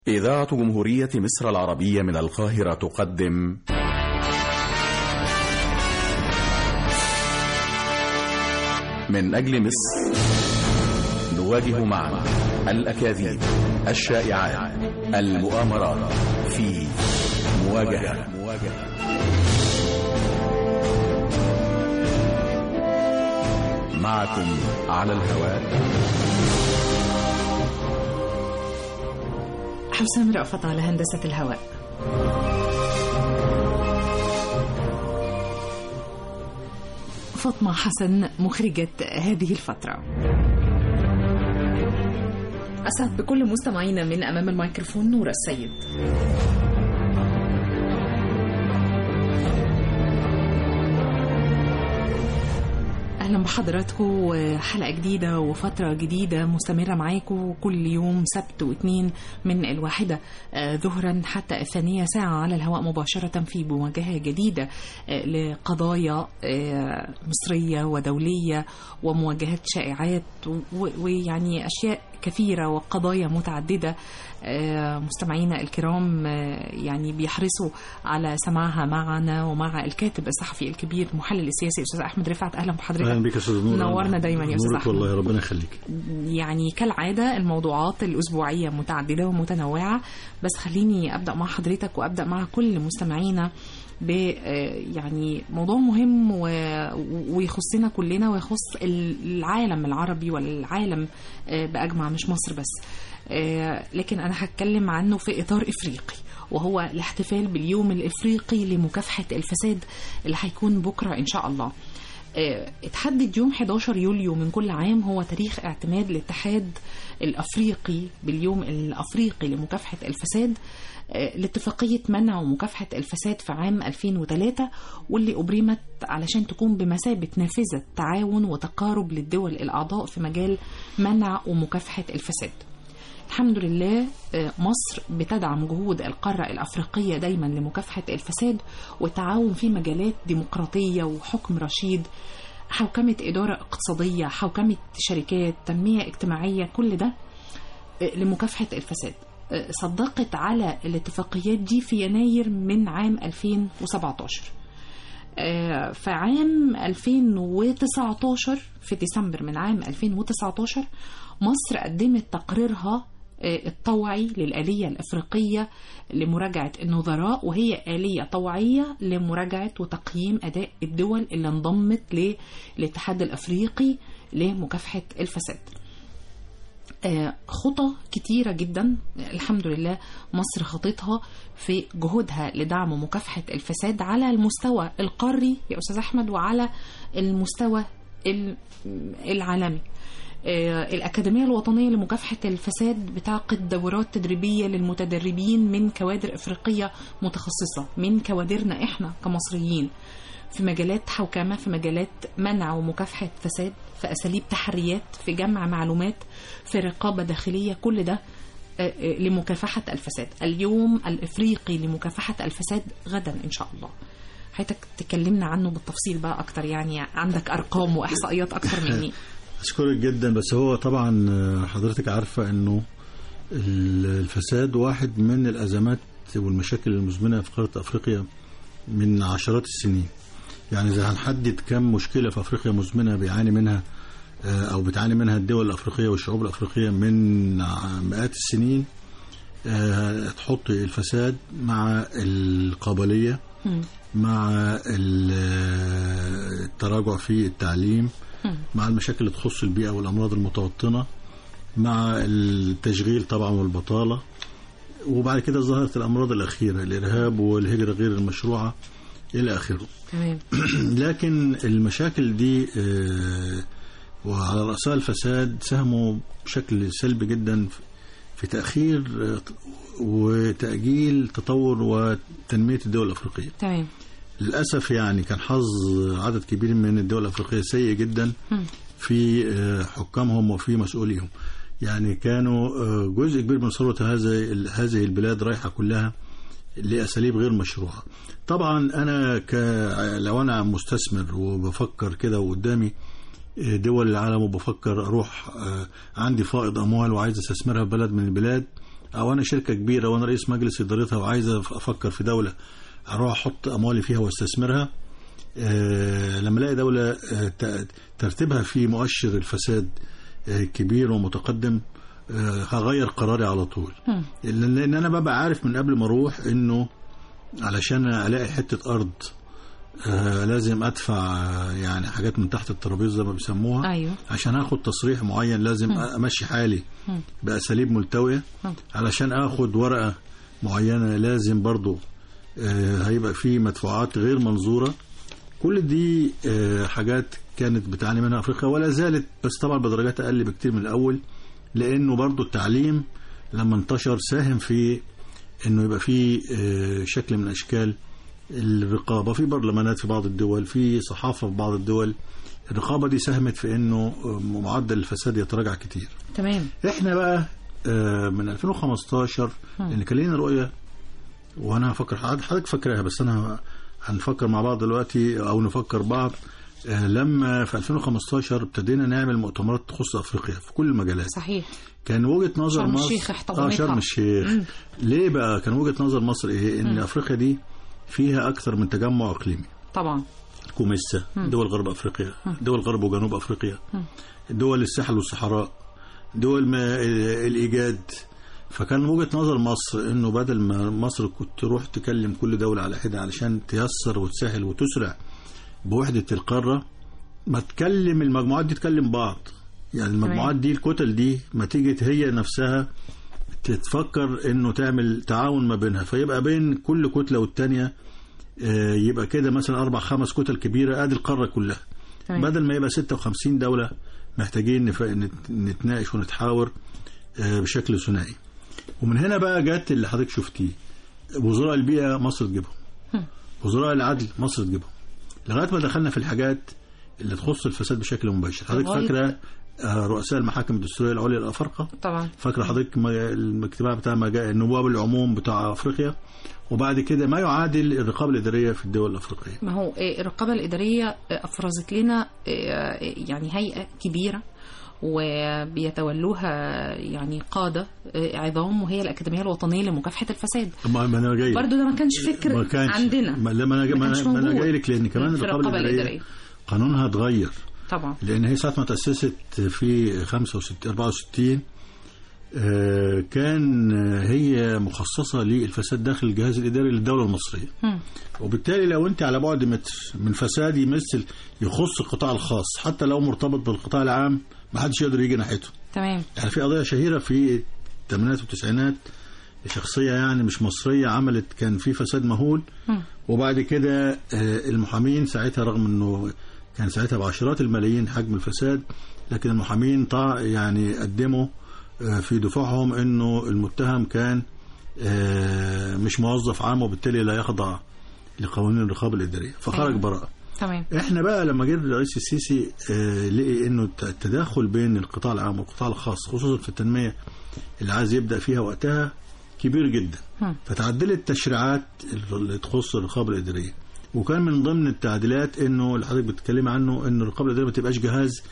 إذاعة جمهورية مصر العربية من القاهرة تقدم من أجل مصر نواجه معا الأكاذيب الشائعات المؤامرات في مواجهة معكم على الهواء حسام رأفت على هندسة الهواء فاطمة حسن مخرجة هذه الفترة أسعد بكل مستمعينا من أمام الميكروفون نورة السيد اهلا بحضراتكم حلقه جديده وفتره جديده مستمره معاكم كل يوم سبت واثنين من الواحده ظهرا حتى الثانيه ساعه على الهواء مباشره في مواجهه جديده لقضايا مصريه ودوليه ومواجهات شائعات ويعني اشياء كثيرة وقضايا متعددة مستمعينا الكرام يعني بيحرصوا على سماعها معنا ومع الكاتب الصحفي الكبير محلل السياسي أستاذ أحمد رفعت أهلا بحضرتك أهلا بك أستاذ نور نورنا دايما يا أستاذ أحمد والله ربنا يخليك يعني كالعادة الموضوعات الأسبوعية متعددة ومتنوعة بس خليني أبدأ مع حضرتك وأبدأ مع كل مستمعينا ب يعني موضوع مهم ويخصنا كلنا ويخص العالم العربي والعالم بأجمع مش مصر بس لكن أنا هتكلم عنه في إطار إفريقي وهو الاحتفال باليوم الإفريقي لمكافحة الفساد اللي هيكون بكرة إن شاء الله اتحدد يوم 11 يوليو من كل عام هو تاريخ اعتماد الاتحاد الافريقي باليوم الافريقي لمكافحه الفساد لاتفاقية منع ومكافحة الفساد في عام 2003 واللي أبرمت علشان تكون بمثابة نافذة تعاون وتقارب للدول الأعضاء في مجال منع ومكافحة الفساد الحمد لله مصر بتدعم جهود القارة الأفريقية دايما لمكافحة الفساد والتعاون في مجالات ديمقراطية وحكم رشيد حوكمة إدارة اقتصادية حوكمة شركات تنمية اجتماعية كل ده لمكافحة الفساد صدقت على الاتفاقيات دي في يناير من عام 2017 في عام 2019 في ديسمبر من عام 2019 مصر قدمت تقريرها الطوعي للآلية الأفريقية لمراجعة النظراء وهي آلية طوعية لمراجعة وتقييم أداء الدول اللي انضمت للاتحاد الأفريقي لمكافحة الفساد خطى كتيرة جدا الحمد لله مصر خطتها في جهودها لدعم مكافحة الفساد على المستوى القاري يا أستاذ أحمد وعلى المستوى العالمي الأكاديمية الوطنية لمكافحة الفساد بتعقد دورات تدريبية للمتدربين من كوادر إفريقية متخصصة من كوادرنا إحنا كمصريين في مجالات حوكمة في مجالات منع ومكافحة فساد في أساليب تحريات في جمع معلومات في رقابة داخلية كل ده لمكافحة الفساد اليوم الإفريقي لمكافحة الفساد غدا إن شاء الله حياتك تكلمنا عنه بالتفصيل بقى أكتر يعني عندك أرقام وإحصائيات أكتر مني أشكرك جدا بس هو طبعا حضرتك عارفة أنه الفساد واحد من الأزمات والمشاكل المزمنة في قارة أفريقيا من عشرات السنين يعني إذا هنحدد كم مشكلة في أفريقيا مزمنة بيعاني منها أو بتعاني منها الدول الأفريقية والشعوب الأفريقية من مئات السنين تحط الفساد مع القابلية مع التراجع في التعليم مع المشاكل اللي تخص البيئة والأمراض المتوطنة مع التشغيل طبعا والبطالة وبعد كده ظهرت الأمراض الأخيرة الإرهاب والهجرة غير المشروعة إلى آخره تمام لكن المشاكل دي وعلى رأسها الفساد ساهموا بشكل سلبي جدا في تأخير وتأجيل تطور وتنمية الدول الأفريقية تمام للأسف يعني كان حظ عدد كبير من الدول الأفريقية سيء جدا في حكامهم وفي مسؤوليهم يعني كانوا جزء كبير من ثروة هذه هذه البلاد رايحة كلها لأساليب غير مشروعة طبعا أنا ك... لو أنا مستثمر وبفكر كده وقدامي دول العالم وبفكر أروح عندي فائض أموال وعايز استثمرها في بلد من البلاد او انا شركه كبيره وانا رئيس مجلس ادارتها وعايز أف- افكر في دوله اروح احط اموالي فيها واستثمرها آه، لما الاقي دوله آه، ت- ترتيبها في مؤشر الفساد آه، كبير ومتقدم آه، هغير قراري على طول مم. لان لأن انا ببقى عارف من قبل ما اروح انه علشان الاقي حته ارض آه لازم ادفع آه، يعني حاجات من تحت الترابيزه زي ما بيسموها ايوه عشان اخد تصريح معين لازم امشي حالي مم. باساليب ملتويه مم. علشان اخد ورقه معينه لازم برضو آه، هيبقى في مدفوعات غير منظوره كل دي آه، حاجات كانت بتعاني منها افريقيا ولا زالت بس طبعا بدرجات اقل بكتير من الاول لانه برضو التعليم لما انتشر ساهم في انه يبقى في آه، شكل من اشكال الرقابه في برلمانات في بعض الدول في صحافه في بعض الدول الرقابه دي ساهمت في انه آه، معدل الفساد يتراجع كتير تمام احنا بقى آه، من 2015 لان كان لنا رؤيه وانا هفكر حضرتك حضرتك فاكراها بس انا هنفكر مع بعض دلوقتي او نفكر بعض آه، لما في 2015 ابتدينا نعمل مؤتمرات تخص افريقيا في كل المجالات صحيح كان وجهه نظر شرم مصر الشيخ اه احتضنتها. شرم الشيخ ليه بقى كان وجهه نظر مصر ايه ان افريقيا دي فيها اكثر من تجمع اقليمي طبعا كوميسا دول غرب افريقيا دول غرب وجنوب افريقيا دول الساحل والصحراء دول ما الايجاد فكان وجهه نظر مصر انه بدل ما مصر كنت تروح تكلم كل دوله على حده علشان تيسر وتسهل وتسرع بوحده القاره ما تكلم المجموعات دي تكلم بعض يعني المجموعات دي الكتل دي ما تيجي هي نفسها تتفكر انه تعمل تعاون ما بينها فيبقى بين كل كتله والتانيه آه، يبقى كده مثلا اربع خمس كتل كبيره ادي القاره كلها تمام. بدل ما يبقى 56 دوله محتاجين نف- نت- نتناقش ونتحاور آه، بشكل ثنائي ومن هنا بقى جت اللي حضرتك شفتيه وزراء البيئه مصر تجيبهم وزراء العدل مصر تجيبهم لغايه ما دخلنا في الحاجات اللي تخص الفساد بشكل مباشر حضرتك لغاية- فاكره آه، رؤساء المحاكم الدستوريه العليا الافارقه طبعا فاكره حضرتك ما- الاجتماع بتاع مجا- النواب العموم بتاع افريقيا وبعد كده ما يعادل الرقابه الاداريه في الدول الافريقيه ما هو آه، الرقابة الإدارية آه، أفرزت لنا آه، يعني هيئة كبيرة وبيتولوها يعني قادة آه، عظام وهي الأكاديمية الوطنية لمكافحة الفساد ما ما انا جاي برضو ده ما كانش فكر ما كانش عندنا ما لا، ما انا ما ما كانش أنا- ما انا موجود جاي لك لان كمان في الرقابه الاداريه قانونها اتغير طبعا لان هي ساعه ما تاسست في 65 64 آه، كان آه، هي مخصصه للفساد داخل الجهاز الاداري للدوله المصريه مم. وبالتالي لو انت على بعد متر من فساد يمثل يخص القطاع الخاص حتى لو مرتبط بالقطاع العام ما حدش يقدر يجي ناحيته تمام يعني في قضيه شهيره في الثمانينات والتسعينات شخصيه يعني مش مصريه عملت كان في فساد مهول مم. وبعد كده آه، المحامين ساعتها رغم انه كان ساعتها بعشرات الملايين حجم الفساد لكن المحامين طع يعني قدموا آه، في دفاعهم انه المتهم كان آه، مش موظف عام وبالتالي لا يخضع لقوانين الرقابه الاداريه فخرج أيوة. براءه تمام احنا بقى لما جه الرئيس السيسي آه، لقي انه الت- التداخل بين القطاع العام والقطاع الخاص خصوصا في التنميه اللي عايز يبدا فيها وقتها كبير جدا مم. فتعدلت التشريعات اللي تخص الرقابه الاداريه وكان من ضمن التعديلات انه اللي حضرتك بتتكلمي عنه ان الرقابه الاداريه ما تبقاش جهاز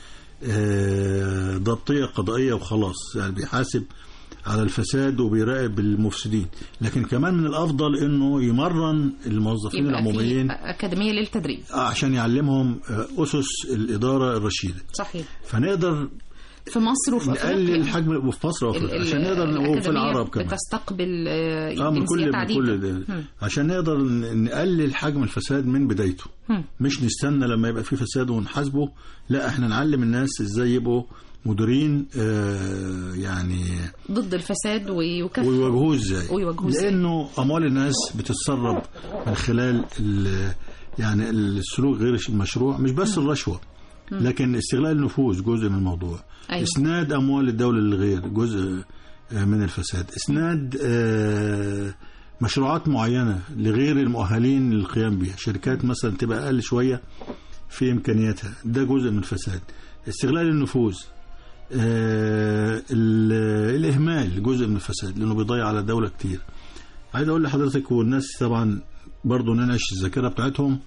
آه، ضبطيه قضائيه وخلاص يعني بيحاسب على الفساد وبيراقب المفسدين لكن كمان من الافضل انه يمرن الموظفين يبقى في العموميين أكاديمية للتدريب آه، عشان يعلمهم آه، اسس الاداره الرشيده صحيح فنقدر في مصر وفي نقلل أفريقيا الحجم وفي مصر ال- وافريقيا ال- عشان نقدر وفي الأكاديمية العرب كمان بتستقبل آه، اه من كل جنسيات من عديدة كل ده مم. عشان نقدر ن- نقلل حجم الفساد من بدايته مم. مش نستنى لما يبقى في فساد ونحاسبه لا احنا نعلم الناس ازاي يبقوا مديرين آه يعني ضد الفساد ويكافحوا ويواجهوه ازاي ويواجهوه إزاي. لانه اموال الناس بتتسرب من خلال ال- يعني السلوك غير المشروع مش بس الرشوه لكن استغلال النفوذ جزء من الموضوع أيوة. اسناد اموال الدوله للغير جزء آه، من الفساد اسناد آه، مشروعات معينه لغير المؤهلين للقيام بها شركات مثلا تبقى اقل شويه في امكانياتها ده جزء من الفساد استغلال النفوذ آه، ال- الاهمال جزء من الفساد لانه بيضيع على الدوله كتير عايز اقول لحضرتك والناس طبعا برضه ننعش الذاكره بتاعتهم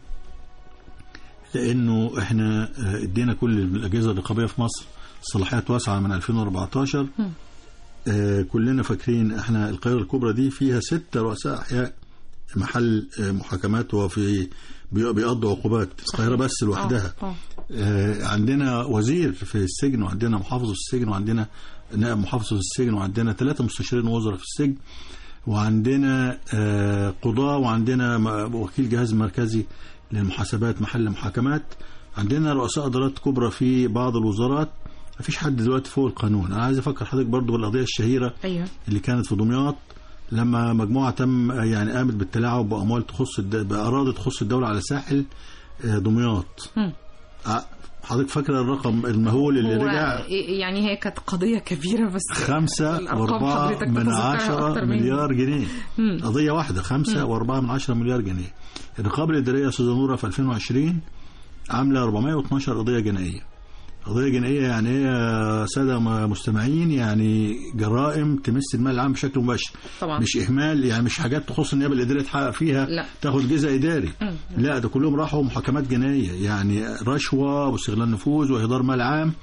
لانه احنا آه، ادينا كل الاجهزه الرقابيه في مصر صلاحيات واسعه من 2014 آه، كلنا فاكرين احنا القاهره الكبرى دي فيها ستة رؤساء احياء محل آه، محاكمات وفي بي- بيقضوا عقوبات القاهره بس لوحدها آه، آه. آه، عندنا وزير في السجن وعندنا محافظ في السجن وعندنا نائب محافظ في السجن وعندنا ثلاثة مستشارين وزراء في السجن وعندنا آه، قضاة وعندنا م- وكيل جهاز مركزي للمحاسبات محل محاكمات عندنا رؤساء ادارات كبرى في بعض الوزارات مفيش حد دلوقتي فوق القانون انا عايز افكر حضرتك برضو بالقضيه الشهيره ايوه اللي كانت في دمياط لما مجموعه تم يعني قامت بالتلاعب باموال تخص الد... باراضي تخص الدوله على ساحل آه، دمياط مم. ع- حضرتك فاكره الرقم المهول اللي هو رجع يعني هي كانت قضيه كبيره بس خمسة الأرقام وأربعة حضرتك من بتذكرها عشرة أكتر مني. مليار جنيه مم. قضية واحدة خمسة وأربعة من عشرة مليار جنيه الرقابة الإدارية يا أستاذة نورة في 2020 عاملة 412 قضية جنائية قضية جنائية يعني إيه يا سادة م- مستمعين يعني جرائم تمس المال العام بشكل مباشر طبعا مش إهمال يعني مش حاجات تخص النيابة الإدارية تحقق فيها لا. تاخد جزء إداري مم. لا ده كلهم راحوا محاكمات جنائية يعني رشوة واستغلال نفوذ وإهدار مال عام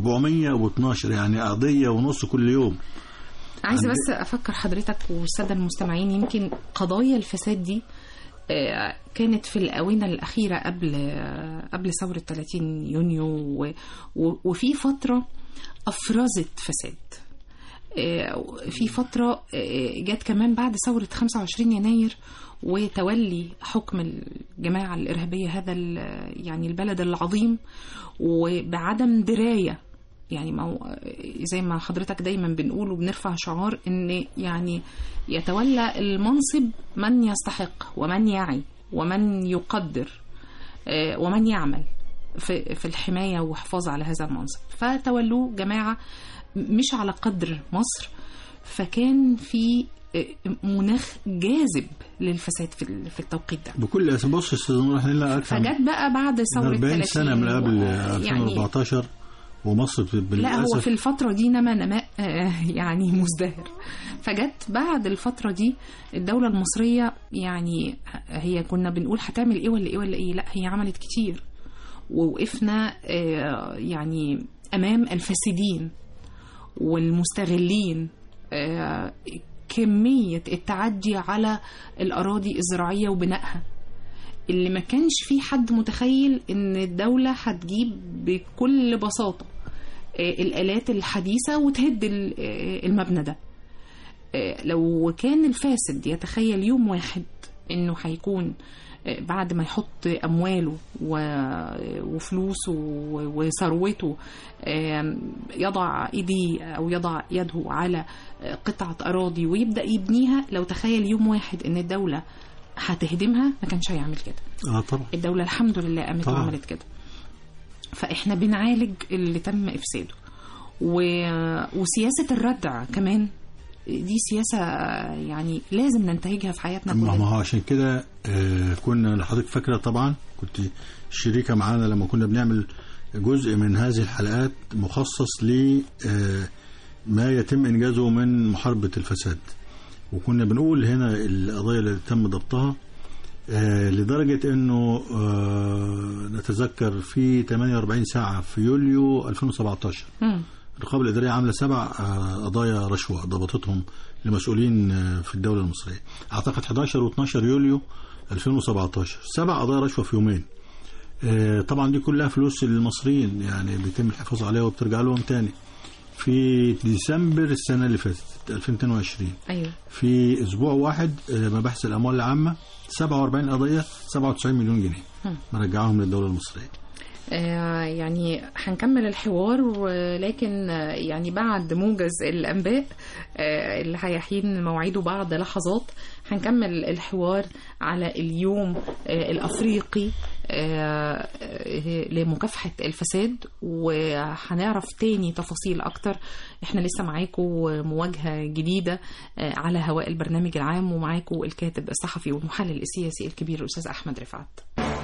412 يعني قضية ونص كل يوم عايزه عندي- بس افكر حضرتك والساده المستمعين يمكن قضايا الفساد دي آه، كانت في الآونة الأخيرة قبل آه، قبل ثورة 30 يونيو و- و- وفي فترة أفرزت فساد آه، في فترة آه، جت كمان بعد ثورة 25 يناير وتولي حكم الجماعة الإرهابية هذا ال- يعني البلد العظيم وبعدم دراية يعني ما هو زي ما حضرتك دايما بنقول وبنرفع شعار ان يعني يتولى المنصب من يستحق ومن يعي ومن يقدر آه، ومن يعمل في في الحمايه والحفاظ على هذا المنصب فتولوه جماعه مش على قدر مصر فكان في آه، مناخ جاذب للفساد في ال- في التوقيت ده بكل اسف بص يا استاذ نور احنا لنا اكثر من فجت بقى بعد ثوره 40 30 سنه من قبل و- 2014 ومصر لا هو بالاسف في الفترة دي نما نماء آه، يعني مزدهر فجت بعد الفترة دي الدولة المصرية يعني هي كنا بنقول هتعمل ايه ولا ايه ولا ايه لا هي عملت كتير ووقفنا آه، يعني امام الفاسدين والمستغلين آه، كمية التعدي على الأراضي الزراعية وبنائها اللي ما كانش في حد متخيل ان الدولة هتجيب بكل بساطة آه، الآلات الحديثة وتهد ال- آه، المبنى ده آه، لو كان الفاسد يتخيل يوم واحد انه هيكون آه، بعد ما يحط امواله و- وفلوسه و- وثروته آم، يضع ايديه او يضع يده على آه، قطعه اراضي ويبدا يبنيها لو تخيل يوم واحد ان الدوله هتهدمها ما كانش هيعمل كده اه طبعا الدولة الحمد لله قامت طبعا. وعملت كده فاحنا بنعالج اللي تم افساده و... وسياسة الردع كمان دي سياسة يعني لازم ننتهجها في حياتنا ما ما كلنا هو عشان كده آه، كنا لحضرتك فاكره طبعا كنت شريكه معانا لما كنا بنعمل جزء من هذه الحلقات مخصص ل آه، ما يتم انجازه من محاربه الفساد وكنا بنقول هنا القضايا اللي تم ضبطها آه، لدرجه انه آه، نتذكر في 48 ساعه في يوليو 2017 مم. الرقابة الإدارية عاملة سبع آه، قضايا رشوة ضبطتهم لمسؤولين آه، في الدولة المصرية أعتقد 11 و12 يوليو 2017 سبع قضايا رشوة في يومين آه، طبعا دي كلها فلوس المصريين يعني بيتم الحفاظ عليها وبترجع لهم تاني في ديسمبر السنة اللي فاتت 2022 ايوه في أسبوع واحد آه، مباحث الأموال العامة 47 قضية 97 مليون جنيه هم. مرجعهم للدولة المصرية آه، يعني هنكمل الحوار ولكن آه، يعني بعد موجز الأنباء آه، اللي هيحين موعده بعد لحظات هنكمل الحوار على اليوم آه، الأفريقي آه، آه، لمكافحة الفساد وهنعرف تاني تفاصيل أكتر احنا لسه معاكم مواجهة جديدة آه، على هواء البرنامج العام ومعاكم الكاتب الصحفي والمحلل السياسي الكبير الأستاذ أحمد رفعت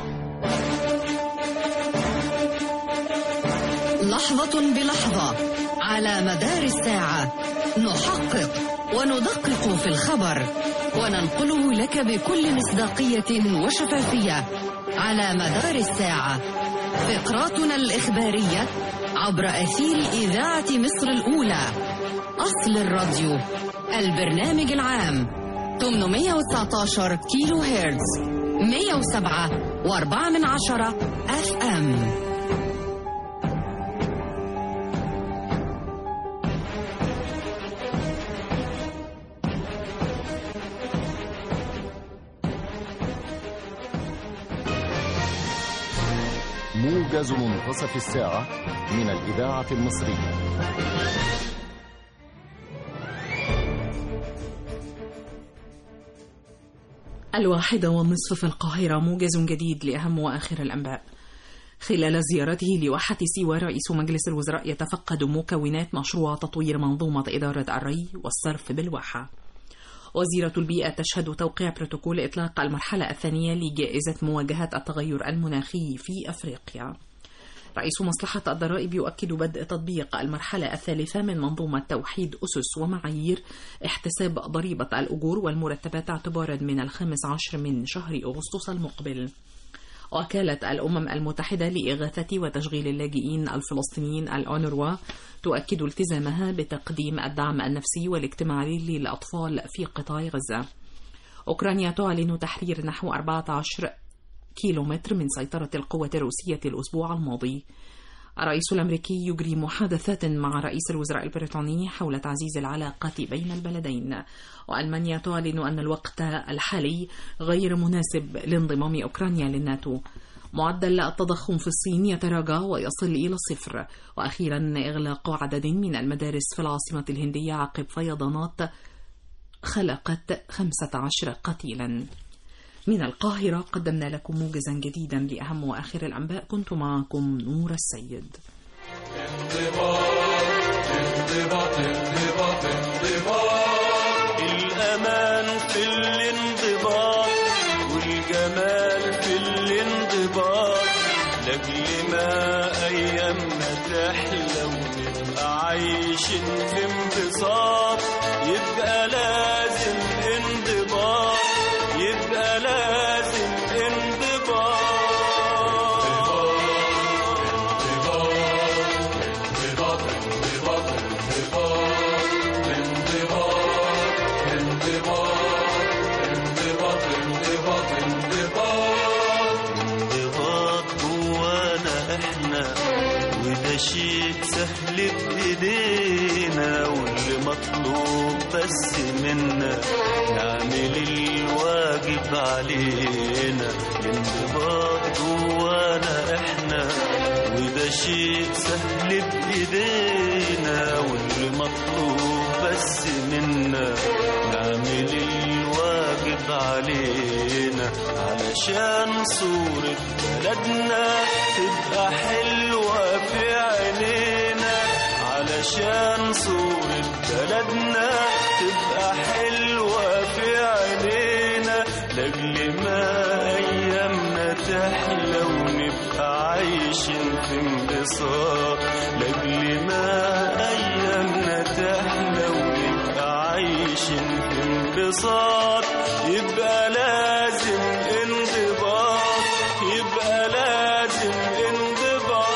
لحظة بلحظة على مدار الساعة نحقق وندقق في الخبر وننقله لك بكل مصداقية وشفافية على مدار الساعة فقراتنا الإخبارية عبر أثير إذاعة مصر الأولى أصل الراديو البرنامج العام 819 كيلو هرتز 107 و4 من عشرة اف ام موجز منتصف الساعة من الإذاعة المصرية الواحدة والنصف في القاهرة موجز جديد لأهم وآخر الأنباء خلال زيارته لواحة سيوة رئيس مجلس الوزراء يتفقد مكونات مشروع تطوير منظومة إدارة الري والصرف بالواحة وزيرة البيئة تشهد توقيع بروتوكول إطلاق المرحلة الثانية لجائزة مواجهة التغير المناخي في أفريقيا رئيس مصلحة الضرائب يؤكد بدء تطبيق المرحلة الثالثة من منظومة توحيد أسس ومعايير احتساب ضريبة الأجور والمرتبات اعتبارا من الخامس عشر من شهر أغسطس المقبل وكالة الأمم المتحدة لإغاثة وتشغيل اللاجئين الفلسطينيين الأونروا تؤكد التزامها بتقديم الدعم النفسي والاجتماعي للأطفال في قطاع غزة أوكرانيا تعلن تحرير نحو 14 كيلومتر من سيطرة القوة الروسية الأسبوع الماضي الرئيس الأمريكي يجري محادثات مع رئيس الوزراء البريطاني حول تعزيز العلاقات بين البلدين وألمانيا تعلن أن الوقت الحالي غير مناسب لانضمام أوكرانيا للناتو معدل التضخم في الصين يتراجع ويصل إلى الصفر وأخيرا إغلاق عدد من المدارس في العاصمة الهندية عقب فيضانات خلقت 15 قتيلا من القاهرة قدمنا لكم موجزا جديدا لأهم وآخر الأنباء كنت معكم نور السيد الأمان في الانضباط والجمال في الانضباط لأجل ما أيامنا تحلى ونبقى عايشين في انبساط يبقى لازم انضباط يبقى لازم انضباط انضباط جوانا احنا وده شيء سهل بايدينا واللي مطلوب بس منا نعمل الواجب علينا الانضباط جوانا احنا وده شيء سهل بايدينا واللي مطلوب بس منا نعمل الواجب علينا علشان صورة بلدنا تبقى حلوة في عينينا علشان صورة بلدنا تبقى حلوة في عينينا لأجل ما أيامنا تحلى ونبقى عايشين في انبساط لأجل ما أيامنا تحلى ونبقى عايشين في انبساط يبقى لازم انضباط يبقى لازم انضباط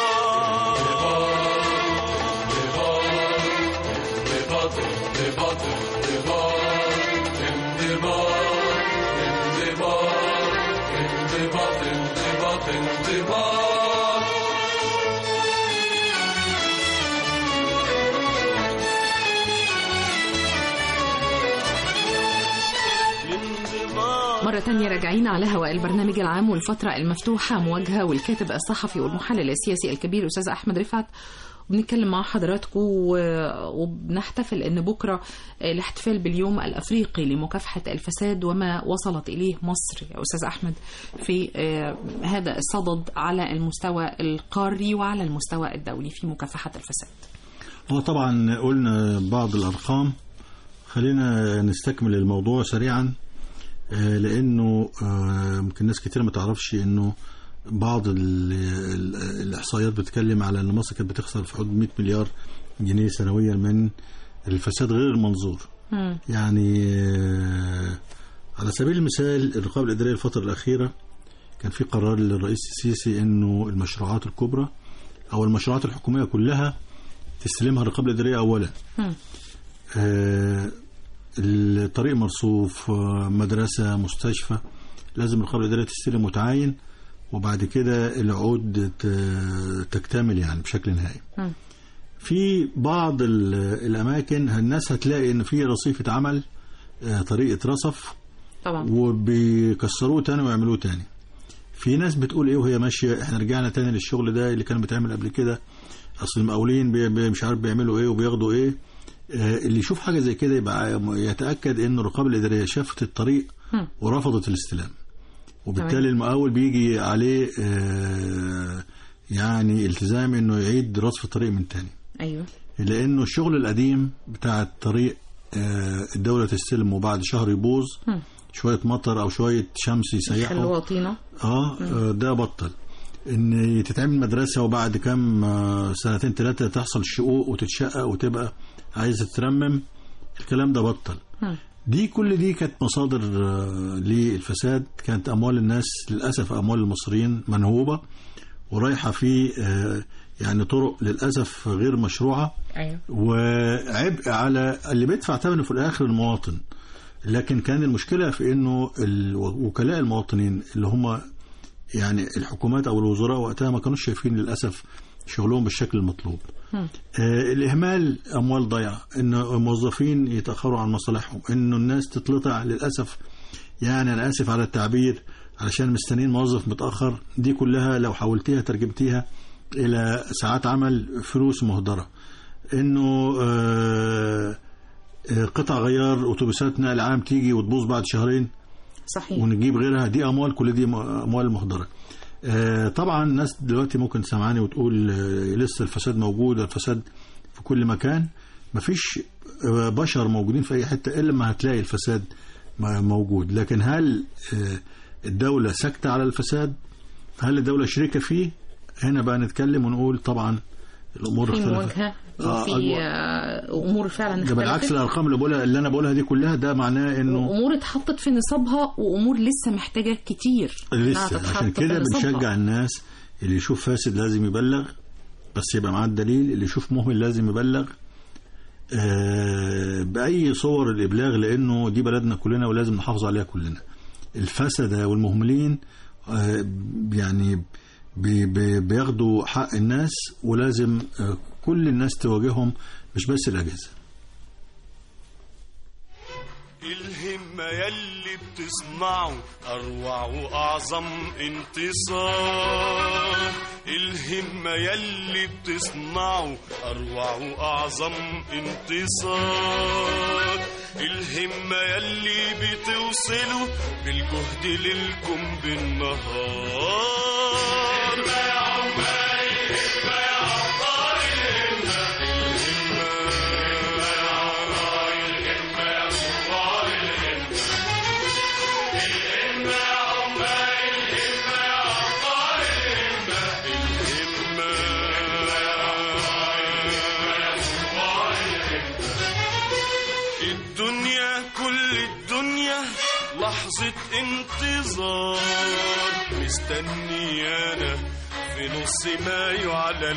الانضباط مرة تانية راجعين على هواء البرنامج العام والفترة المفتوحة مواجهة والكاتب الصحفي والمحلل السياسي الكبير أستاذ أحمد رفعت بنتكلم مع حضراتكم و- وبنحتفل ان بكره الاحتفال باليوم الافريقي لمكافحه الفساد وما وصلت اليه مصر يا استاذ احمد في آه، هذا الصدد على المستوى القاري وعلى المستوى الدولي في مكافحه الفساد. هو طبعا قلنا بعض الأرقام خلينا نستكمل الموضوع سريعا آه، لأنه آه، يمكن ناس كتير ما تعرفش إنه بعض ال- ال- الإحصائيات بتتكلم على إن مصر كانت بتخسر في حدود 100 مليار جنيه سنويا من الفساد غير المنظور يعني آه، على سبيل المثال الرقابة الإدارية الفترة الأخيرة كان في قرار للرئيس السيسي إنه المشروعات الكبرى أو المشروعات الحكومية كلها تستلمها الرقابه الاداريه اولا مم. آه، الطريق مرصوف آه، مدرسه مستشفى لازم الرقابه الاداريه تستلم وتعاين وبعد كده العقود ت- تكتمل يعني بشكل نهائي مم. في بعض ال- الاماكن الناس هتلاقي ان في رصيف اتعمل آه، طريق اترصف طبعا وبيكسروه تاني ويعملوه تاني في ناس بتقول ايه وهي ماشيه احنا رجعنا تاني للشغل ده اللي كان بيتعمل قبل كده اصل المقاولين بي بي مش عارف بيعملوا ايه وبياخدوا ايه آه اللي يشوف حاجه زي كده يبقى يتاكد ان الرقابه الاداريه شافت الطريق مم. ورفضت الاستلام وبالتالي تمام. المقاول بيجي عليه آه يعني التزام انه يعيد رصف الطريق من تاني ايوه لانه الشغل القديم بتاع الطريق آه، الدوله تستلم وبعد شهر يبوظ مم. شويه مطر او شويه شمس يسيحوا خلوها طينه اه آه، ده بطل ان تتعمل مدرسه وبعد كام آه، سنتين ثلاثه تحصل شقوق وتتشقق وتبقى عايزه ترمم الكلام ده بطل مم. دي كل دي كانت مصادر آه، للفساد كانت اموال الناس للاسف اموال المصريين منهوبه ورايحه في آه، يعني طرق للاسف غير مشروعه ايوه وعبء على اللي بيدفع ثمنه في الاخر المواطن لكن كان المشكله في انه ال- وكلاء المواطنين اللي هم يعني الحكومات او الوزراء وقتها ما كانوش شايفين للاسف شغلهم بالشكل المطلوب. مم. آه الاهمال اموال ضايعه ان الموظفين يتاخروا عن مصالحهم انه الناس تتلطع للاسف يعني انا اسف على التعبير علشان مستنيين موظف متاخر دي كلها لو حولتيها ترجمتيها الى ساعات عمل فلوس مهدره انه آه، آه، قطع غيار اتوبيسات نقل عام تيجي وتبوظ بعد شهرين صحيح ونجيب غيرها دي اموال كل دي م- اموال مهدره آه، طبعا الناس دلوقتي ممكن سمعاني وتقول آه، لسه الفساد موجود الفساد في كل مكان مفيش آه، بشر موجودين في اي حته الا لما هتلاقي الفساد م- موجود لكن هل آه، الدوله ساكته على الفساد هل الدوله شريكه فيه هنا بقى نتكلم ونقول طبعا الامور في اختلفت مواجهه آه، وفي أيوة. آه، امور فعلا ده بالعكس اختلفت الارقام اللي بقولها اللي انا بقولها دي كلها ده معناه انه امور اتحطت في نصابها وامور لسه محتاجه كتير إنها لسه تتحط عشان في كده نصابها. بنشجع الناس اللي يشوف فاسد لازم يبلغ بس يبقى معاه الدليل اللي يشوف مهمل لازم يبلغ آه بأي صور الإبلاغ لأنه دي بلدنا كلنا ولازم نحافظ عليها كلنا الفسدة والمهملين آه يعني بي بي بياخدوا حق الناس ولازم آه كل الناس تواجههم مش بس الأجهزة الهمة يلي بتصنعه أروع وأعظم انتصار الهمة يلي بتصنعه أروع وأعظم انتصار الهمة يلي بتوصله بالجهد للكم بالنهار يا عمال الهمة يا عمال الهمة الهمة يا عمال الهمة يا عمال الهمة الهمة يا عمال الهمة يا عمال الهمة الهمة يا عمال الهمة الدنيا كل الدنيا لحظة انتظار مستنيانا في نص مايو على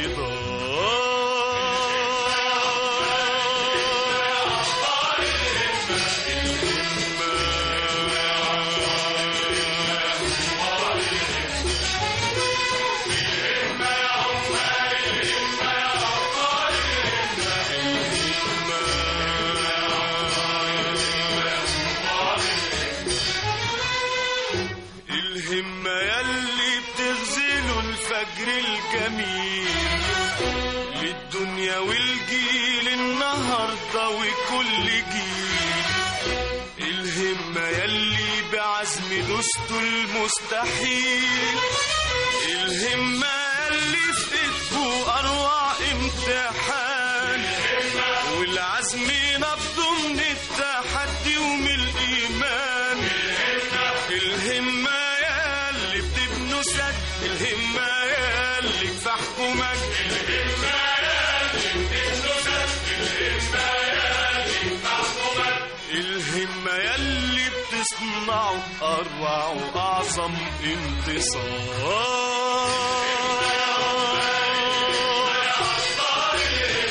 الهمة يلي بتغزلوا الفجر الجميل للدنيا والجيل النهاردة وكل جيل الهمة يلي بعزم دوستوا المستحيل الهمة يلي في ايدكوا أروع امتحان والعزم نبضه من التحدي ومن الإيمان الهمة يلي بتبنوا سد الهمة يلي كفاحكوا مجد الهمة يلي بتبنوا سد الهمة يلي كفاحكوا مجد الهمة يلي بتصنعوا أروع وأعظم انتصار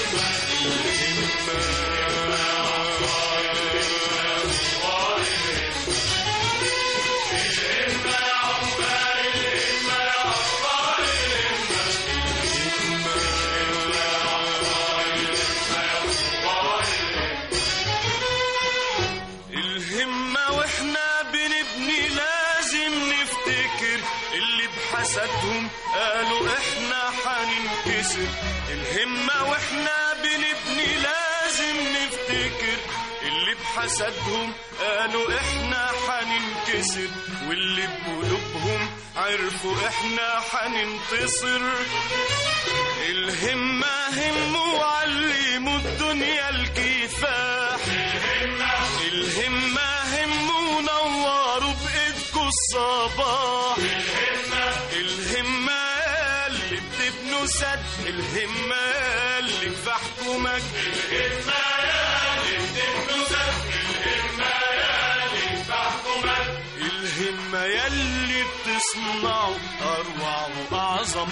اللي بحسدهم قالوا احنا حننكسر الهمة واحنا بنبني لازم نفتكر اللي بحسدهم قالوا احنا حننكسر واللي بقلوبهم عرفوا احنا حننتصر الهمة هموا وعلموا الدنيا الكفاح الهمة هموا ونوروا بإيدكوا الصباح الهمة اللي بتبنوا سد الهمة اللي كفاحكوا مجد الهمة اللي بتبنوا سد الهمة اللي كفاحكوا مجد الهمة يلي بتصنعوا أروع وأعظم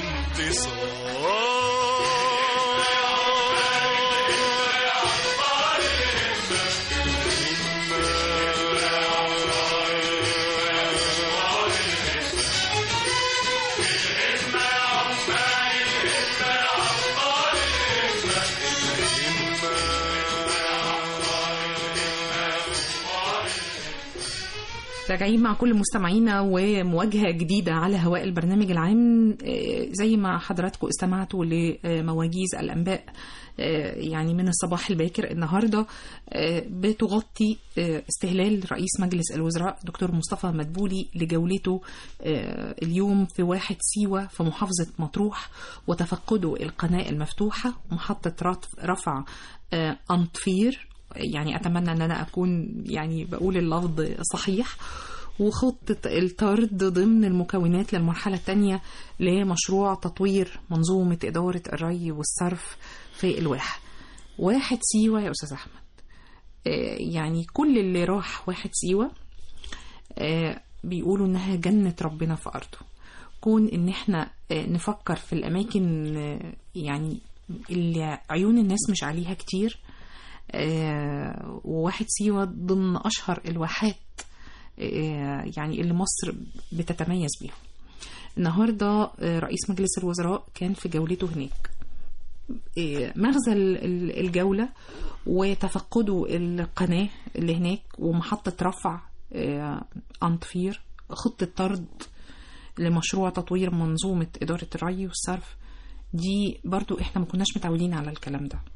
راجعين مع كل مستمعينا ومواجهة جديدة على هواء البرنامج العام آه، زي ما حضراتكم استمعتوا لمواجيز الأنباء آه، يعني من الصباح الباكر النهاردة آه، بتغطي آه، استهلال رئيس مجلس الوزراء دكتور مصطفى مدبولي لجولته آه، اليوم في واحد سيوة في محافظة مطروح وتفقده القناة المفتوحة محطة رط- رفع آه، أنطفير يعني أتمنى أن أنا أكون يعني بقول اللفظ صحيح وخطة الطرد ضمن المكونات للمرحلة الثانية لمشروع تطوير منظومة إدارة الري والصرف في الواحة واحد سيوة يا أستاذ أحمد آه، يعني كل اللي راح واحد سيوة آه، بيقولوا إنها جنة ربنا في أرضه كون إن إحنا آه، نفكر في الأماكن آه، يعني اللي عيون الناس مش عليها كتير آه، وواحد سيوة ضمن أشهر الواحات آه، يعني اللي مصر بتتميز بيهم النهاردة آه، رئيس مجلس الوزراء كان في جولته هناك آه، مغزى ال- ال- الجولة وتفقده القناة اللي هناك ومحطة رفع آه، أنطفير خطة طرد لمشروع تطوير منظومة إدارة الري والصرف دي برضو احنا ما كناش متعودين على الكلام ده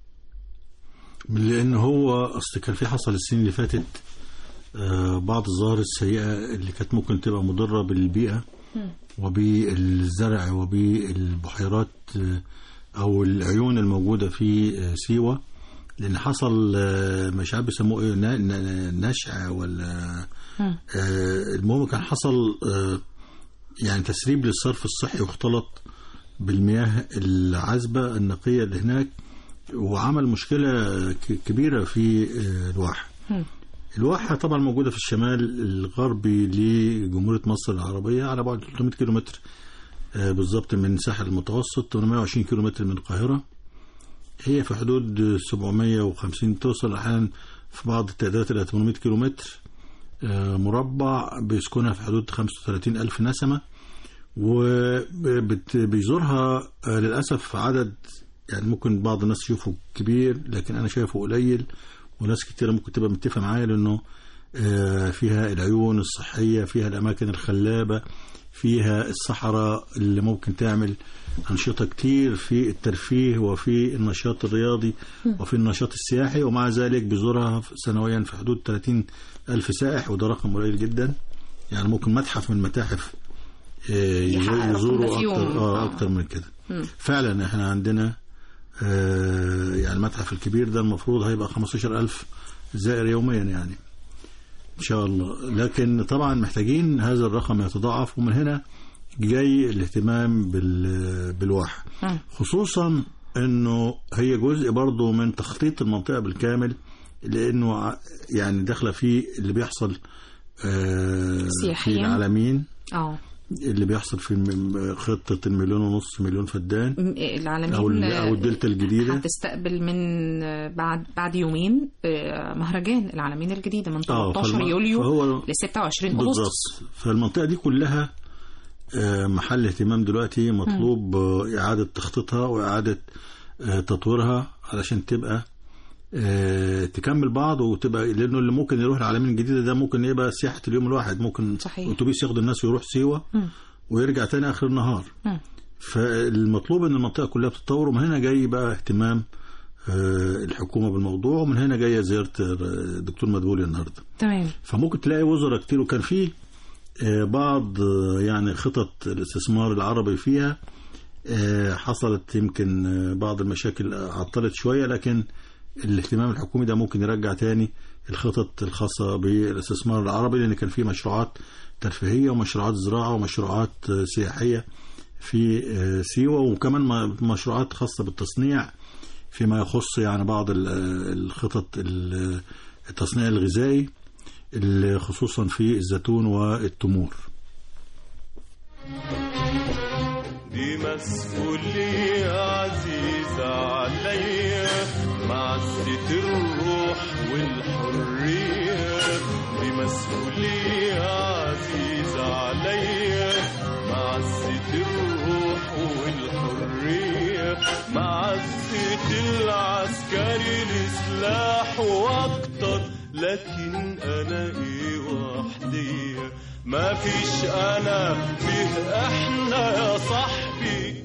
لان هو اصل كان في حصل السنين اللي فاتت آه، بعض الظواهر السيئه اللي كانت ممكن تبقى مضره بالبيئه وبالزرع وبالبحيرات آه، او العيون الموجوده في آه، سيوه لان حصل آه، مش عارف بيسموه ايه ن- ن- نشع ولا مم. آه، المهم كان حصل آه، يعني تسريب للصرف الصحي واختلط بالمياه العذبه النقيه اللي هناك وعمل مشكله ك- كبيره في آه، الواحه مم. الواحة طبعا موجودة في الشمال الغربي لجمهورية مصر العربية على بعد 300 كيلومتر آه، بالظبط من الساحل المتوسط 820 كيلومتر من القاهرة هي في حدود 750 توصل أحيانا في بعض التعدادات إلى 800 كيلومتر آه، مربع بيسكنها في حدود 35 ألف نسمة وبيزورها للأسف عدد يعني ممكن بعض الناس يشوفه كبير لكن أنا شايفه قليل وناس كتيرة ممكن تبقى متفقة معايا لأنه آه، فيها العيون الصحية فيها الأماكن الخلابة فيها الصحراء اللي ممكن تعمل أنشطة كتير في الترفيه وفي النشاط الرياضي وفي النشاط السياحي ومع ذلك بيزورها سنويا في حدود 30 ألف سائح وده رقم قليل جدا يعني ممكن متحف من المتاحف آه، يحقق الرقم ده يزوروا في يوم. أكتر, آه. آه أكتر من كده مم. فعلا احنا عندنا آه، يعني المتحف الكبير ده المفروض هيبقى 15000 زائر يوميا يعني ان شاء الله لكن طبعا محتاجين هذا الرقم يتضاعف ومن هنا جاي الاهتمام بال- بالواحة مم. خصوصا انه هي جزء برضه من تخطيط المنطقة بالكامل لانه ع- يعني داخله في اللي بيحصل آه، في سياحياً. العالمين اه اللي بيحصل في الم- خطة المليون ونص مليون فدان م- العالمين او ال- او الدلتا الجديده هتستقبل من بعد بعد يومين آه، مهرجان العالمين الجديدة من آه، 13 فالم- يوليو فهو ل 26 أغسطس بالظبط فالمنطقه دي كلها آه، محل اهتمام دلوقتي مطلوب آه، اعاده تخطيطها واعاده آه، تطويرها علشان تبقى آه، تكمل بعض وتبقى لانه اللي ممكن يروح العالمين الجديده ده ممكن يبقى سياحه اليوم الواحد ممكن صحيح. اتوبيس ياخد الناس ويروح سيوه مم. ويرجع تاني اخر النهار مم. فالمطلوب ان المنطقه كلها بتتطور ومن هنا جاي بقى اهتمام آه، الحكومه بالموضوع ومن هنا جايه زياره الدكتور مدبولي النهارده تمام فممكن تلاقي وزراء كتير وكان في آه، بعض آه، يعني خطط الاستثمار العربي فيها آه، حصلت يمكن آه، بعض المشاكل عطلت شويه لكن الاهتمام الحكومي ده ممكن يرجع تاني الخطط الخاصه بالاستثمار العربي لان كان في مشروعات ترفيهيه ومشروعات زراعه ومشروعات آه، سياحيه في آه، سيوه وكمان م- مشروعات خاصه بالتصنيع فيما يخص يعني بعض ال- آه، الخطط ال- التصنيع الغذائي اللي خصوصا في الزيتون والتمور دي مسؤولية عزيزة عليا معزة الروح والحرية دي مسؤولية عزيزة عليا معزة الروح والحرية معزة العسكري لسلاح واكتر لكن انا ايه وحدي ما فيش انا فيه احنا يا صاحبي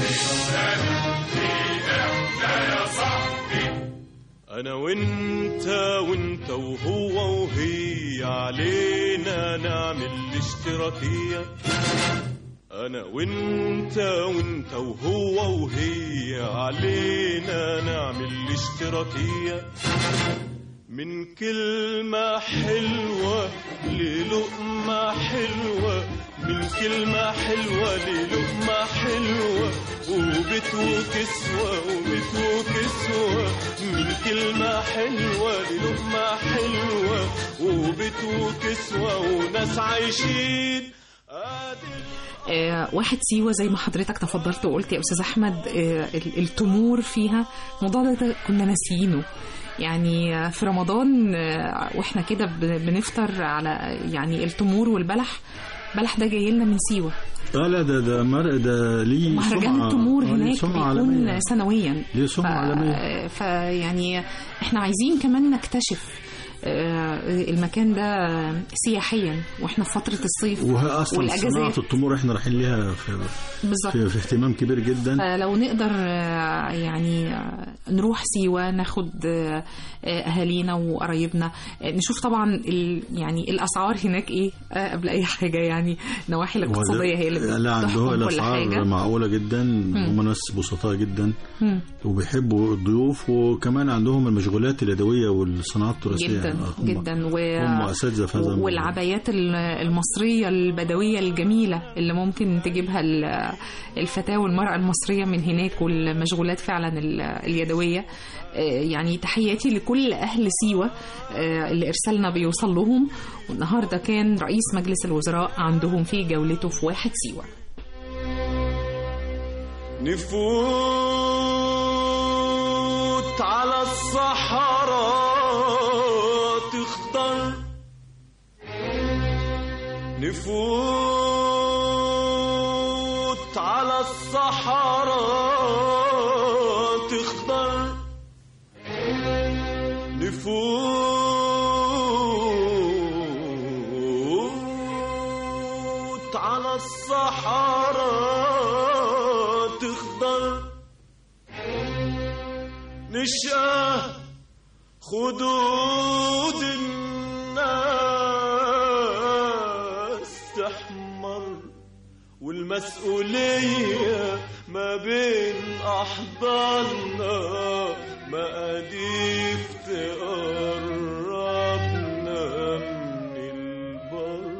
انا وانت وانت وهو وهي علينا نعمل اشتراكية انا وانت وانت وهو وهي علينا نعمل اشتراكية من كلمة حلوة للقمة حلوة من كلمة حلوة للقمة حلوة وبيت وكسوة وبيت وكسوة من كلمة حلوة للقمة حلوة وبيت وكسوة وناس عايشين قادر آه، واحد سيوة زي ما حضرتك تفضلت وقلت يا أستاذ أحمد آه، ال- التمور فيها الموضوع ده- ده كنا ناسيينه يعني آه، في رمضان آه، واحنا كده ب- بنفطر على يعني التمور والبلح بلح ده جاي لنا من سيوة اه لا ده ده مر ده ليه مهرجان سمعة- التمور آه، ليه هناك سمعة بيكون عالمية. سنويا ليه سمعة عالمية. آه، فيعني احنا عايزين كمان نكتشف آه، المكان ده سياحيا واحنا في فترة الصيف وهي اصلا والأجازات. صناعه التمور احنا رايحين ليها في, بالظبط في, في اهتمام كبير جدا فلو نقدر آه، يعني آه، نروح سيوة ناخد آه، آه، أهالينا وقرايبنا آه، نشوف طبعا ال يعني الأسعار هناك إيه آه، قبل أي حاجة يعني النواحي الاقتصادية هي اللي لا عنده بتحكم كل الاسعار حاجة معقوله جدا هم ناس بسطاء جدا مم. وبيحبوا الضيوف وكمان عندهم المشغولات اليدويه والصناعات التراثيه جدا يعني هم- جدا و... هم اساتذه في هذا الموضوع. والعبايات ال- المصرية البدوية الجميلة اللي ممكن تجيبها ال- الفتاة والمرأة المصرية من هناك والمشغولات فعلا ال- اليدوية آه، يعني تحياتي لكل أهل سيوة آه، اللي إرسالنا بيوصل لهم والنهاردة كان رئيس مجلس الوزراء عندهم في جولته في واحد سيوة نفوت على الصحراء تخضر نفوت على الصحراء تخضر نفوت على الصحراء تخضر نشأة خدود الناس تحمر والمسؤولية ما بين أحضاننا مقاديف تقربنا من البر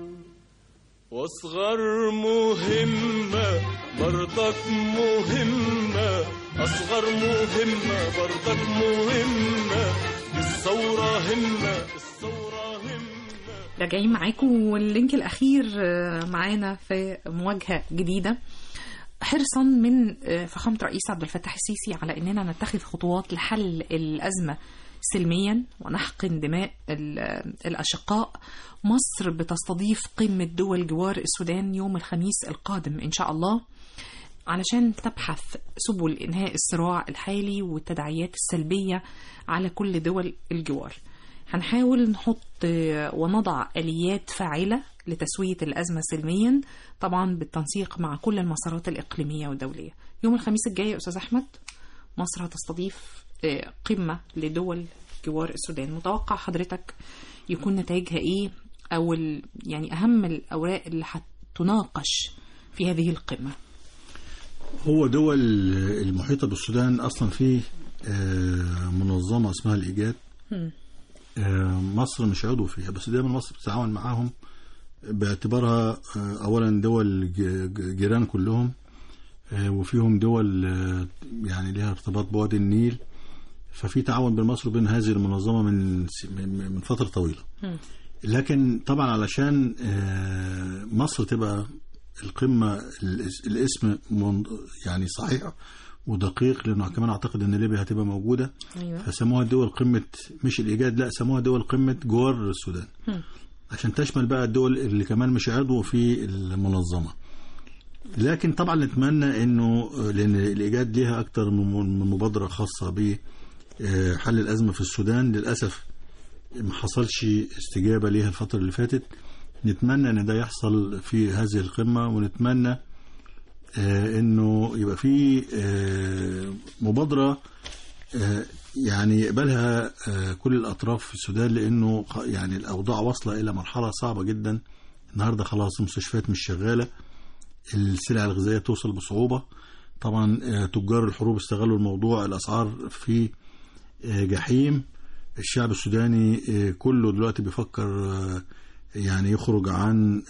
واصغر مهمة برضك مهمة اصغر مهمة برضك مهمة الثورة همة الثورة همة راجعين معاكم واللينك الأخير آه، معانا في مواجهة جديدة حرصا من آه، فخامة رئيس عبد الفتاح السيسي على أننا نتخذ خطوات لحل الأزمة سلميا ونحقن دماء ال- الأشقاء مصر بتستضيف قمة دول جوار السودان يوم الخميس القادم إن شاء الله علشان تبحث سبل إنهاء الصراع الحالي والتداعيات السلبية على كل دول الجوار هنحاول نحط آه، ونضع آليات فاعلة لتسوية الأزمة سلميا طبعا بالتنسيق مع كل المسارات الإقليمية والدولية يوم الخميس الجاي يا أستاذ أحمد مصر هتستضيف آه، قمة لدول جوار السودان متوقع حضرتك يكون نتائجها إيه أو ال- يعني أهم الأوراق اللي هتناقش في هذه القمة هو دول المحيطة بالسودان أصلا فيه آه، منظمة اسمها الإيجاد آه، مصر مش عضو فيها بس دايما مصر بتتعاون معاهم باعتبارها آه، أولا دول ج- ج- جيران كلهم آه، وفيهم دول آه، يعني لها ارتباط بوادي النيل ففي تعاون بين مصر وبين هذه المنظمة من س- من من فترة طويلة لكن طبعا علشان آه، مصر تبقى القمة الاس- الاسم من- يعني صحيح ودقيق لأنه كمان أعتقد أن ليبيا هتبقى موجودة أيوة. فسموها دول قمة مش الإيجاد لا سموها دول قمة جوار السودان عشان تشمل بقى الدول اللي كمان مش عضو في المنظمة لكن طبعا نتمنى انه لان الايجاد ليها اكتر من من مبادره خاصه بحل الازمه في السودان للاسف ما حصلش استجابه ليها الفتره اللي فاتت نتمنى ان ده يحصل في هذه القمه ونتمنى آه، انه يبقى في آه، مبادره آه، يعني يقبلها آه، كل الاطراف في السودان لانه خ- يعني الاوضاع واصله الى مرحله صعبه جدا النهارده خلاص المستشفيات مش شغاله السلع الغذائيه توصل بصعوبه طبعا آه، تجار الحروب استغلوا الموضوع الاسعار في آه، جحيم الشعب السوداني آه، كله دلوقتي بيفكر آه، يعني يخرج عن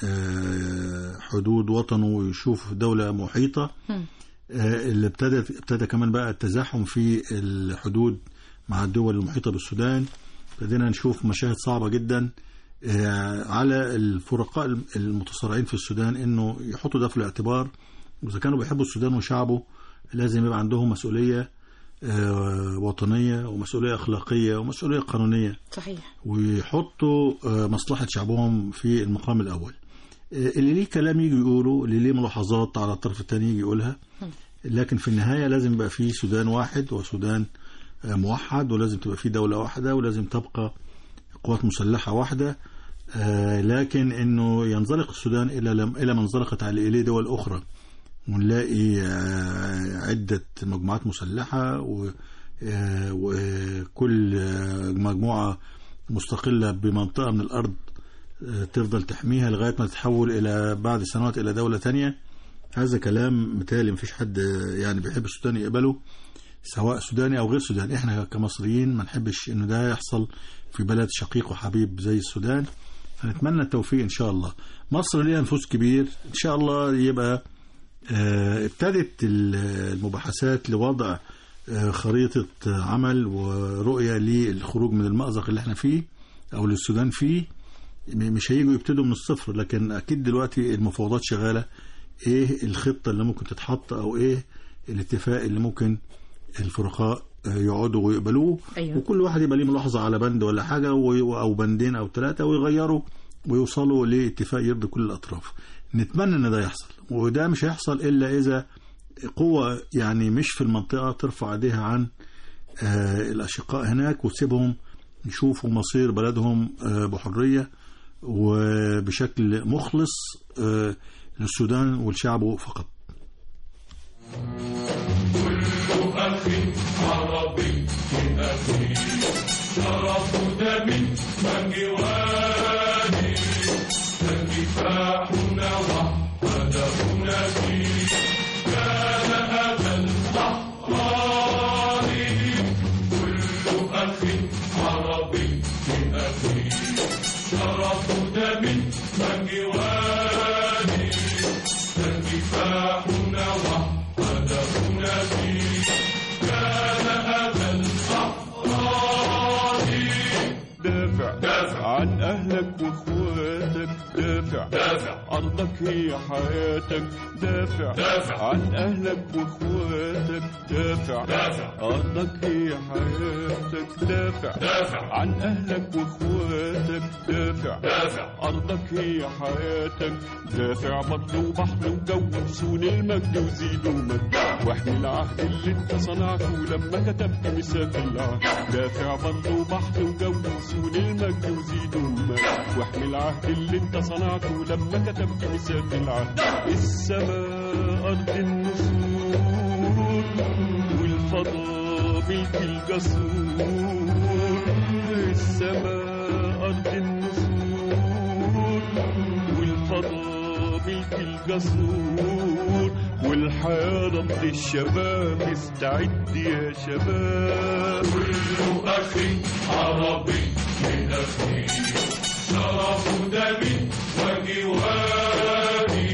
آه، حدود وطنه ويشوف دولة محيطة آه، اللي ابتدت ابتدى كمان بقى التزاحم في الحدود مع الدول المحيطة بالسودان ابتدينا نشوف مشاهد صعبة جدا آه، على الفرقاء المتصارعين في السودان انه يحطوا ده في الاعتبار واذا كانوا بيحبوا السودان وشعبه لازم يبقى عندهم مسؤولية آه، وطنية ومسؤولية أخلاقية ومسؤولية قانونية صحيح ويحطوا آه، مصلحة شعبهم في المقام الأول آه، اللي ليه كلام يجي يقوله اللي ليه ملاحظات على الطرف الثاني يجي يقولها لكن في النهاية لازم يبقى في سودان واحد وسودان آه، موحد ولازم تبقى في دولة واحدة ولازم تبقى قوات مسلحة واحدة آه، لكن انه ينزلق السودان الى لم- الى ما انزلقت على اليه دول اخرى ونلاقي آه، عدة مجموعات مسلحة و- آه، وكل آه، مجموعة مستقلة بمنطقة من الأرض آه، تفضل تحميها لغاية ما تتحول إلى بعد سنوات إلى دولة تانية هذا كلام متهيألي مفيش حد آه، يعني بيحب السودان يقبله سواء سوداني أو غير سوداني إحنا كمصريين ما نحبش إنه ده يحصل في بلد شقيق وحبيب زي السودان فنتمنى التوفيق إن شاء الله مصر ليها نفوذ كبير إن شاء الله يبقى آه، ابتدت ال- المباحثات لوضع آه، خريطة عمل ورؤية للخروج من المأزق اللي احنا فيه أو اللي السودان فيه م- مش هيجوا يبتدوا من الصفر لكن أكيد دلوقتي المفاوضات شغالة إيه الخطة اللي ممكن تتحط أو إيه الاتفاق اللي ممكن الفرقاء آه، يقعدوا ويقبلوه أيوة. وكل واحد يبقى ليه ملاحظة على بند ولا حاجة وي- أو بندين أو ثلاثة ويغيروا ويوصلوا لاتفاق يرضي كل الأطراف نتمنى ان ده يحصل وده مش هيحصل الا اذا قوة يعني مش في المنطقة ترفع ايديها عن آه الاشقاء هناك وتسيبهم يشوفوا مصير بلدهم آه بحرية وبشكل مخلص آه للسودان ولشعبه فقط أخي عربي أخي شرف دم من جواني فكفاحنا وحدهنا فيه كان أبا الأحرار كل أخي عربي أخي شرف دم من جواني فكفاحنا وحدهنا فيه كان أبا الأحرار دافع دافع عن أهلك وإخواتك دافع دافع أرضك هي حياتك دافع دافع عن أهلك وإخواتك دافع دافع أرضك هي حياتك دافع دافع عن أهلك وإخواتك دافع دافع أرضك هي حياتك دافع بطل وبحر وجو وصون المجد وزيد ومجد واحمي العهد اللي انت صنعته لما كتبت ميثاق العهد دافع بطل وبحر وجو وصون المجد وزيد ومجد واحمي العهد اللي انت صنعته لما كتبت ميثاق العهد السماء أرض النسور والفضاء ملك الجسور السماء أرض النسور والفضاء ملك الجسور والحياة ضد الشباب استعد يا شباب كل أخي عربي من أخي شرف دمي وجواري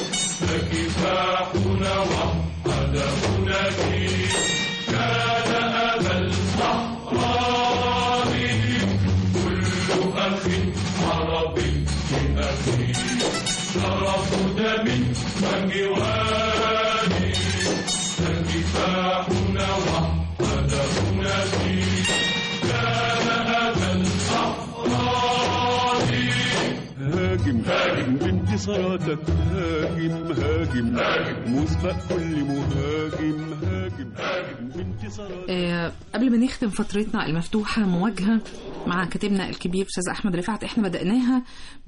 فكفاحنا وحدهنا فيه كان أبا الأحرار كل أخ عربي من أخي شرف دمي وجواري فكفاحنا وحدهنا فيه كان أبا الأحرار هاجم هاجم بانتصاراتك هاجم هاجم هاجم. مسبق كل مهاجم هاجم هاجم بانتصاراتك آه، قبل ما نختم فترتنا المفتوحة مواجهة مع كاتبنا الكبير أستاذ أحمد رفعت إحنا بدأناها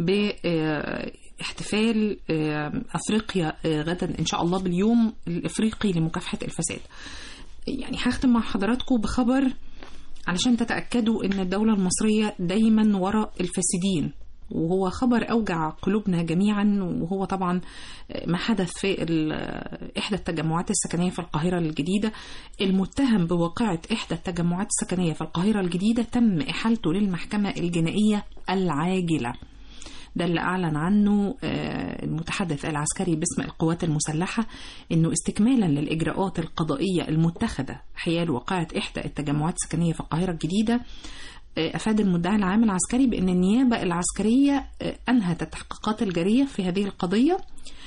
باحتفال أفريقيا آه، غدا إن شاء الله باليوم الإفريقي لمكافحة الفساد يعني هختم مع حضراتكم بخبر علشان تتأكدوا إن الدولة المصرية دايما وراء الفاسدين وهو خبر أوجع قلوبنا جميعا وهو طبعا ما حدث في ال- إحدى التجمعات السكنية في القاهرة الجديدة المتهم بواقعة إحدى التجمعات السكنية في القاهرة الجديدة تم إحالته للمحكمة الجنائية العاجلة ده اللي أعلن عنه آه، المتحدث العسكري باسم القوات المسلحة أنه استكمالا للإجراءات القضائية المتخذة حيال وقعة إحدى التجمعات السكنية في القاهرة الجديدة آه، أفاد المدعي العام العسكري بأن النيابة العسكرية آه، أنهت التحقيقات الجارية في هذه القضية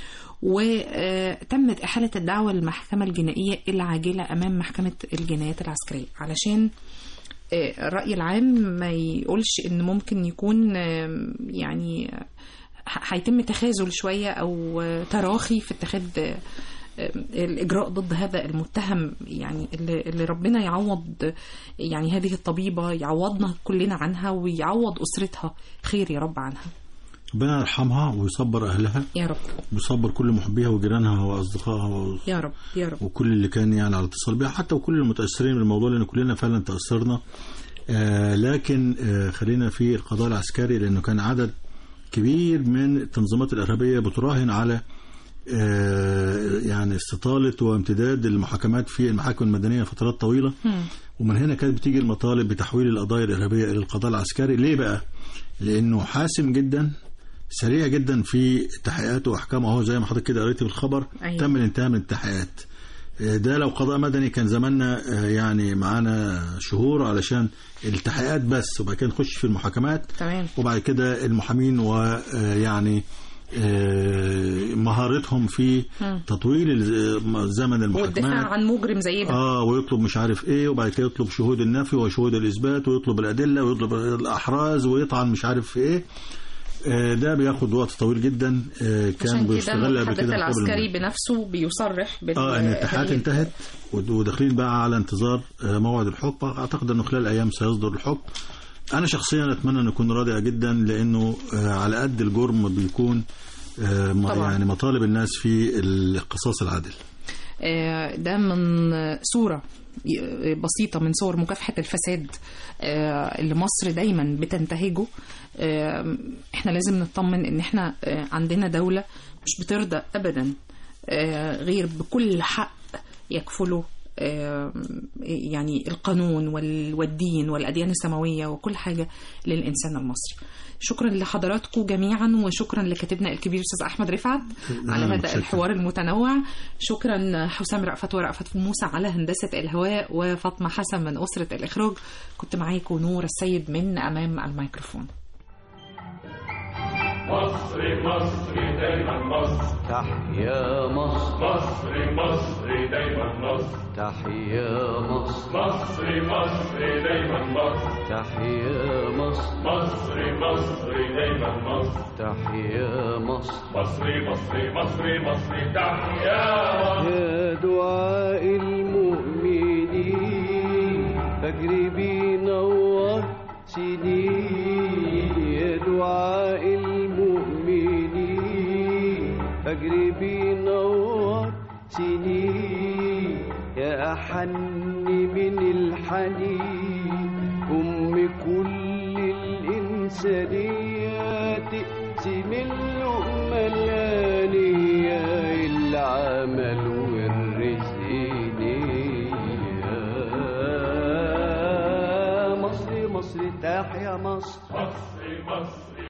وتمت إحالة الدعوة للمحكمة الجنائية العاجلة أمام محكمة الجنايات العسكرية علشان آه، الرأي العام ما يقولش إن ممكن يكون آه، يعني آه، هيتم تخاذل شوية أو آه، تراخي في اتخاذ آه، آه، الإجراء ضد هذا المتهم يعني اللي اللي ربنا يعوض يعني هذه الطبيبة يعوضنا كلنا عنها ويعوض أسرتها خير يا رب عنها ربنا يرحمها ويصبر اهلها يا رب ويصبر كل محبيها وجيرانها واصدقائها و- يا رب يا رب وكل اللي كان يعني على اتصال بها حتى وكل المتاثرين بالموضوع لان كلنا فعلا تاثرنا آه لكن آه خلينا في القضاء العسكري لانه كان عدد كبير من التنظيمات الارهابيه بتراهن على آه يعني استطاله وامتداد المحاكمات في المحاكم المدنيه فترات طويله ومن هنا كانت بتيجي المطالب بتحويل القضايا الارهابيه الى القضاء العسكري ليه بقى؟ لانه حاسم جدا سريع جدا في تحقيقاته واحكامه اهو زي ما حضرتك كده قريتي في الخبر أيوة. تم الانتهاء من التحقيقات آه، ده لو قضاء مدني كان زماننا آه، يعني معانا شهور علشان التحقيقات بس وبعد كده نخش في المحاكمات تمام وبعد كده المحامين ويعني مهارتهم في مم. تطويل ال- زمن والدفاع المحاكمات عن مجرم زي ده اه ويطلب مش عارف ايه وبعد كده يطلب شهود النفي وشهود الاثبات ويطلب الادله ويطلب الاحراز ويطعن مش عارف في ايه آه ده بياخد وقت طويل جدا آه كان عشان كده بيستغل قبل المتحدث كده مقابل العسكري المال. بنفسه بيصرح بال اه ان الاتحاد هذه- انتهت ود- وداخلين بقى على انتظار آه، موعد الحكم اعتقد انه خلال ايام سيصدر الحكم انا شخصيا اتمنى ان اكون راضي جدا لانه آه، على قد الجرم بيكون آه، م- طبعاً. يعني مطالب الناس في القصاص العادل آه، ده من صورة بسيطة من صور مكافحة الفساد آه، اللي مصر دايما بتنتهجه آه، احنا لازم نطمن ان احنا آه، عندنا دولة مش بترضى ابدا آه، غير بكل حق يكفله آه، يعني القانون وال- والدين والأديان السماوية وكل حاجة للإنسان المصري شكرا لحضراتكم جميعا وشكرا لكاتبنا الكبير أستاذ أحمد رفعت على نعم، هذا متشكر. الحوار المتنوع شكرا حسام رأفت ورأفت موسى على هندسة الهواء وفاطمة حسن من أسرة الإخراج كنت معاكم نور السيد من أمام الميكروفون مصر مصر مصر دايما مصر تحيا مصر مصر مصر دايما مصر تحيا مصر مصر مصر دايما مصر تحيا مصر مصر مصر دايما مصر تحيا مصر مصر مصر مصر مصر تحيا مصر يا دعاء المؤمنين فجر بينور سنين يا دعاء المؤمنين فجر بينور سنين يا أحن من الحنين أم كل الإنسانيات تقسم اللقمة الآنية العمل والرزق نية مصر مصر تحيا مصر مصر مصر